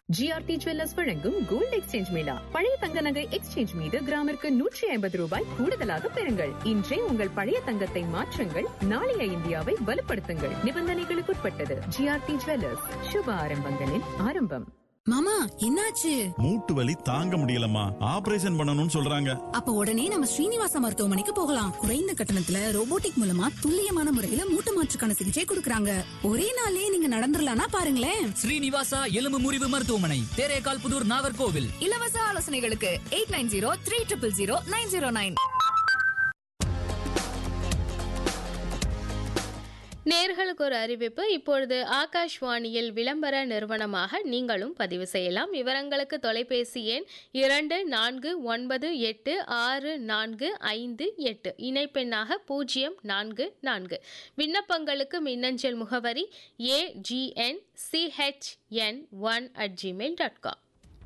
GRT jewellers வழங்கும் gold exchange mela பழைய தங்க நகை எக்ஸ்சேஞ்ச் மீது கிராமிற்கு நூற்றி ஐம்பது ரூபாய் கூடுதலாக பெறுங்கள் இன்றே உங்கள் பழைய தங்கத்தை மாற்றுங்கள் நாளைய இந்தியாவை வலுப்படுத்துங்கள் நிபந்தனைகளுக்குட்பட்டது ஜிஆர்டி ஜுவல்லர்ஸ் சுப ஆரம்பங்களின் ஆரம்பம் மாமா என்னாச்சு மூட்டு வலி தாங்க முடியலம்மா ஆபரேஷன் பண்ணணும்னு சொல்றாங்க அப்ப உடனே நம்ம ஸ்ரீனிவாசா மருத்துவமனைக்கு போகலாம் குறைந்த கட்டணத்துல ரோபோட்டிக் மூலமா துல்லியமான முறையில மூட்டு மாற்றுக்கான சிகிச்சை கொடுக்கறாங்க ஒரே நாள்லயே நீங்க நடந்துடலாம்னா பாருங்களேன் ஸ்ரீனிவாசா எலும்பு முறிவு மருத்துவமனை தேரேகால் புதூர் நாகர்கோவில் இலவச ஆலோசனைகளுக்கு eight nine zero three triple zero nine zero nine நேர்களுக்கு ஒரு அறிவிப்பு இப்பொழுது ஆகாஷ்வாணியில் விளம்பர நிறுவனமாக நீங்களும் பதிவு செய்யலாம் விவரங்களுக்கு தொலைபேசி எண் இரண்டு நான்கு ஒன்பது எட்டு ஆறு நான்கு ஐந்து எட்டு இணைப்பெண்ணாக பூஜ்ஜியம் நான்கு நான்கு விண்ணப்பங்களுக்கு மின்னஞ்சல் முகவரி AGN CHN one at Gmail dot com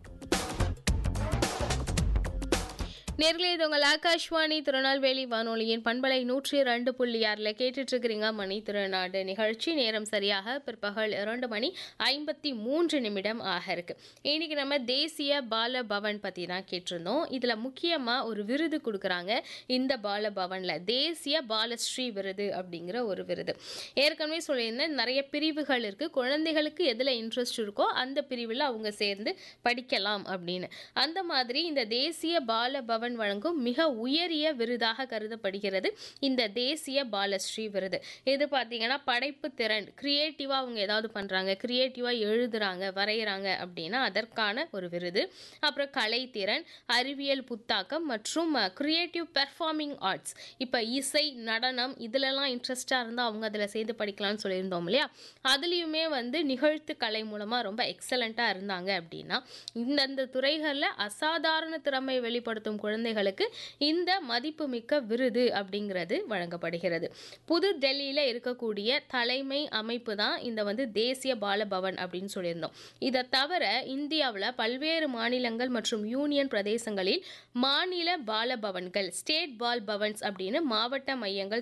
நேர்களே இது உங்கள் ஆகாஷ்வாணி திருநெல்வேலி வானொலியின் பண்பலை நூற்றி ரெண்டு புள்ளி ஆறில் கேட்டுட்டு இருக்கிறீங்க மணி திருநாடு நிகழ்ச்சி நேரம் சரியாக பிற்பகல் இரண்டு மணி ஐம்பத்தி மூன்று நிமிடம் ஆக இருக்கு இன்னைக்கு நம்ம தேசிய பால பவன் பற்றி தான் கேட்டிருந்தோம் இதில் முக்கியமாக ஒரு விருது கொடுக்குறாங்க இந்த பால பவனில் தேசிய பாலஸ்ரீ விருது அப்படிங்கிற ஒரு விருது ஏற்கனவே சொல்லியிருந்தேன் நிறைய பிரிவுகள் இருக்குது குழந்தைகளுக்கு எதில் இன்ட்ரெஸ்ட் இருக்கோ அந்த பிரிவில் அவங்க சேர்ந்து படிக்கலாம் அப்படின்னு அந்த மாதிரி இந்த தேசிய பால பவன் வழங்கும் மிக உயரிய விருதாக கருதப்படுகிறது இந்த தேசிய பாலஸ்ரீ விருது இது பார்த்தீங்கன்னா படைப்பு திறன் கிரியேட்டிவாக அவங்க ஏதாவது பண்ணுறாங்க கிரியேட்டிவாக எழுதுறாங்க வரைகிறாங்க அப்படின்னா அதற்கான ஒரு விருது அப்புறம் கலைத்திறன் அறிவியல் புத்தாக்கம் மற்றும் கிரியேட்டிவ் பெர்ஃபார்மிங் ஆர்ட்ஸ் இப்போ இசை நடனம் இதிலெல்லாம் இன்ட்ரெஸ்டாக இருந்தால் அவங்க அதில் சேர்ந்து படிக்கலாம்னு சொல்லியிருந்தோம் இல்லையா அதுலேயுமே வந்து நிகழ்த்து கலை மூலமாக ரொம்ப எக்ஸலண்ட்டாக இருந்தாங்க அப்படின்னா இந்தந்த துறைகளில் அசாதாரண திறமை வெளிப்படுத்தும் குழந்தைகளுக்கு இந்த மதிப்புமிக்க விருது அப்படிங்கிறது வழங்கப்படுகிறது புது டெல்லியில் இருக்கக்கூடிய தலைமை அமைப்பு தான் இந்த வந்து தேசிய பாலபவன் அப்படின்னு சொல்லியிருந்தோம் இதை தவிர இந்தியாவில் பல்வேறு மாநிலங்கள் மற்றும் யூனியன் பிரதேசங்களில் மாநில பாலபவன்கள் ஸ்டேட் பால் பவன்ஸ் அப்படின்னு மாவட்ட மையங்கள்